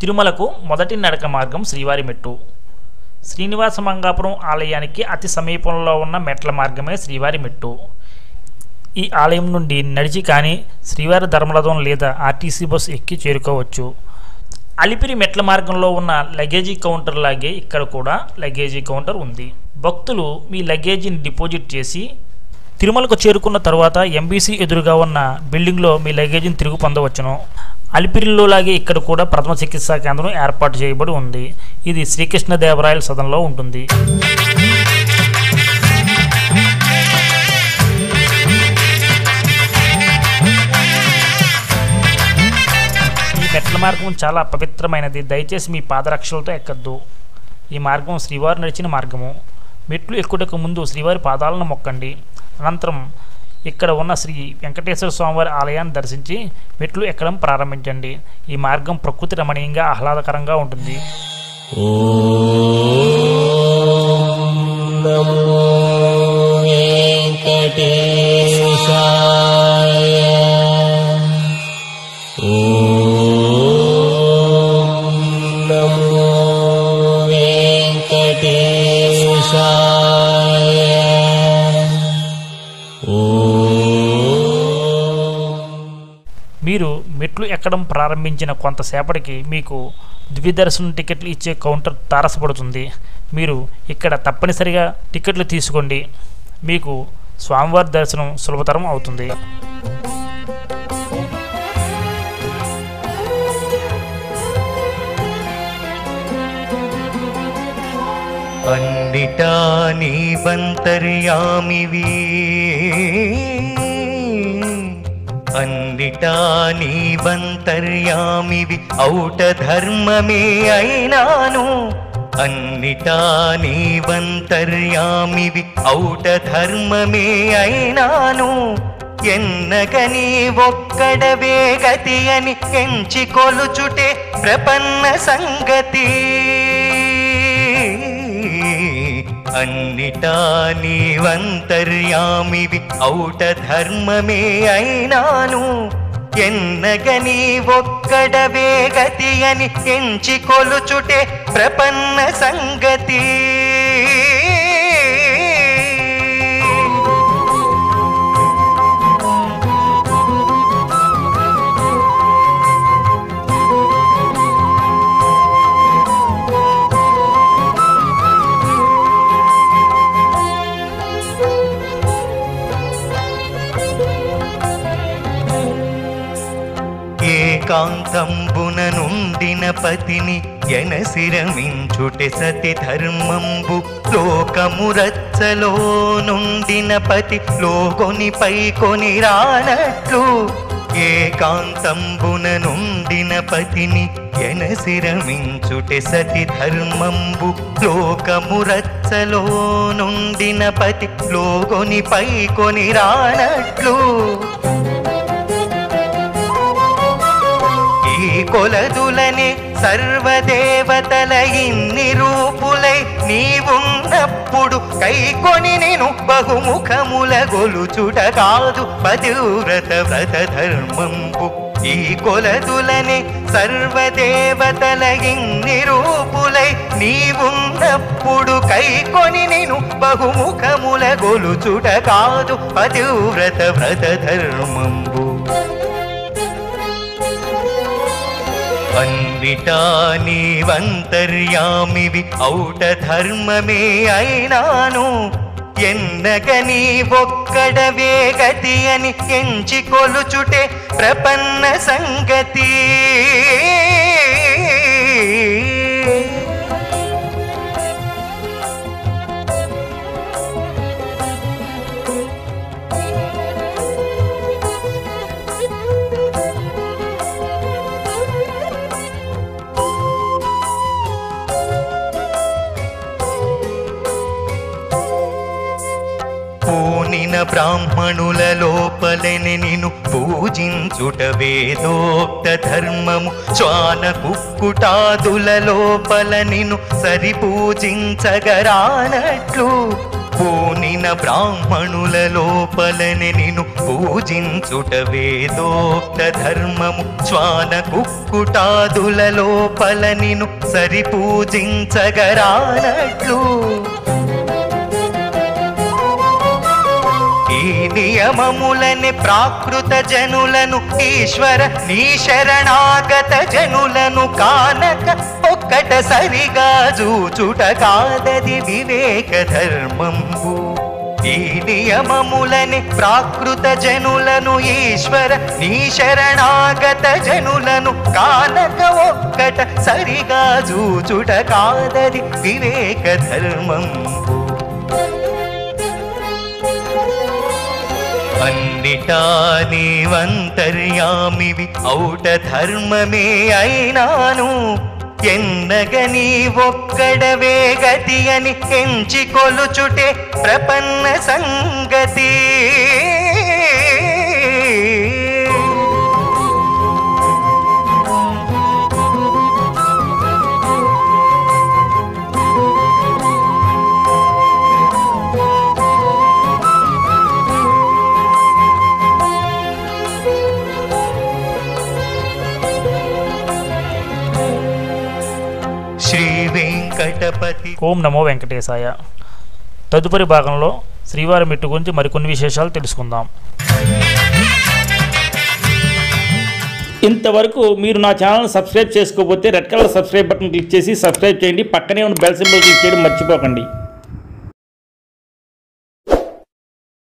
తిరుమలకు మొదటి నడక మార్గం శ్రీవారి మెట్టు శ్రీనివాస మంగాపురం ఆలయానికి అతి సమీపంలో ఉన్న మెట్ల మార్గమే శ్రీవారి మెట్టు ఈ ఆలయం నుండి నడిచి కానీ శ్రీవారి ధర్మరథం లేదా ఆర్టీసీ బస్ ఎక్కి చేరుకోవచ్చు అలిపిరి మెట్ల మార్గంలో ఉన్న లగేజీ కౌంటర్ లాగే ఇక్కడ కూడా లగేజీ కౌంటర్ ఉంది భక్తులు మీ లగేజీని డిపాజిట్ చేసి తిరుమలకు చేరుకున్న తర్వాత ఎంబీసీ ఎదురుగా ఉన్న బిల్డింగ్లో మీ లగేజీని తిరిగి పొందవచ్చును అలిపిరిలో లాగే ఇక్కడ కూడా ప్రథమ చికిత్సా కేంద్రం ఏర్పాటు చేయబడి ఉంది ఇది శ్రీకృష్ణదేవరాయల సదనంలో ఉంటుంది ఈ మెట్ల మార్గం చాలా పవిత్రమైనది దయచేసి మీ పాదరక్షలతో ఎక్కద్దు ఈ మార్గం శ్రీవారు నడిచిన మార్గము మెట్లు ఎక్కుటకు ముందు శ్రీవారి పాదాలను మొక్కండి అనంతరం ఇక్కడ ఉన్న శ్రీ వెంకటేశ్వర స్వామివారి ఆలయాన్ని దర్శించి మెట్లు ఎక్కడం ప్రారంభించండి ఈ మార్గం ప్రకృతి రమణీయంగా ఆహ్లాదకరంగా ఉంటుంది నమో వెంకటేశాయ ఓం నమో వెంకటేశాయ ఓం మీరు మెట్లు ఎక్కడం ప్రారంభించిన కొంతసేపటికి మీకు ద్విదర్శనం టికెట్లు ఇచ్చే కౌంటర్ తారసపడుతుంది మీరు ఇక్కడ తప్పనిసరిగా టికెట్లు తీసుకోండి మీకు స్వామివారి దర్శనం సులభతరం అవుతుంది పండిటా నీవంతర్యామివి అందిటా నీవంతర్యామివి ఔట ధర్మమే అయినాను అన్నిటా నీవంతర్యామివి ఔట ధర్మమే అయినాను ఎన్నగని ఒక్కడవే గతి అని ఎంచి కొలుచుటే ప్రపన్న సంగతి అన్నిటా నీవంతర్యామివి ఔట ధర్మమే అయినాను ఎన్నగని ఒక్కడవే గతి అని ఎంచి కొలుచుటే ప్రపన్న సంగతి ఏకాంతంబున నుండిన పతిని ఎనసిరమించుటె సతి ధర్మంబు లోకమురచ్చలో నుండిన పతి లోకొని పైకొని రానట్లు ఏకాంతంబున నుండిన పతిని ఎనసిరమించుటె సతి ధర్మంబు లోకమురచ్చలో నుండిన పతి లోకొని పైకొని రానట్లు ఈ కొలదులనే సర్వదేవతల ఇన్ని రూపులై నీవున్నప్పుడు కైకొని నేను బహుముఖముల గొలుచుట కాదు పతివ్రత వ్రత ధర్మంబు ఈ కొలదులనే సర్వదేవతల ఇన్ని రూపులై నీవున్నప్పుడు కైకొని నేను బహుముఖముల గొలుచుట కాదు పతివ్రత వ్రత ధర్మంబు అన్విటా నీవంతర్యామివి ఔట ధర్మమే అయినాను ఎన్నగని ఒక్కడవే గతి అని ఎంచి కొలుచుటే ప్రపన్న సంగతి పూనిన బ్రాహ్మణుల లోపలని నిన్ను పూజించుట వేదోక్త ధర్మము శ్వాన కుక్కుటాదుల లోపల నిన్ను సరి పూజించగరానట్లు పూనిన బ్రాహ్మణుల లోపలని నిన్ను పూజించుట వేదోక్త ధర్మము శ్వాన కుక్కుటాదుల లోపల నిన్ను సరి పూజించగరానట్లు ఈ నియమములని ప్రాకృత జనులను ఈశ్వర నీ శరణాగత జనులను కానక ఒక్కట సరిగా జూచుట కాదది వివేక ధర్మంబు ఈ నియమములని ప్రాకృత జనులను ఈశ్వర నీ శరణాగత జనులను కానక ఒక్కట సరిగా జూచుట కాదది వివేక ధర్మంబు అన్నిటా నీవంతర్యామివి ఔట ధర్మమే అయినాను ఎన్నగ నీ ఒక్కడవే గతి అని ఎంచి కొలుచుటే ప్రపన్న సంగతి శ్రీ వెంకటపతి ఓం నమో వెంకటేశాయ తదుపరి భాగంలో శ్రీవారి మెట్టు గురించి మరికొన్ని విశేషాలు తెలుసుకుందాం ఇంతవరకు మీరు నా ఛానల్ సబ్స్క్రైబ్ చేసుకోకపోతే red colour subscribe button click చేసి సబ్స్క్రైబ్ చేయండి పక్కనే ఉన్న బెల్ సింబల్ క్లిక్ చేయడం మర్చిపోకండి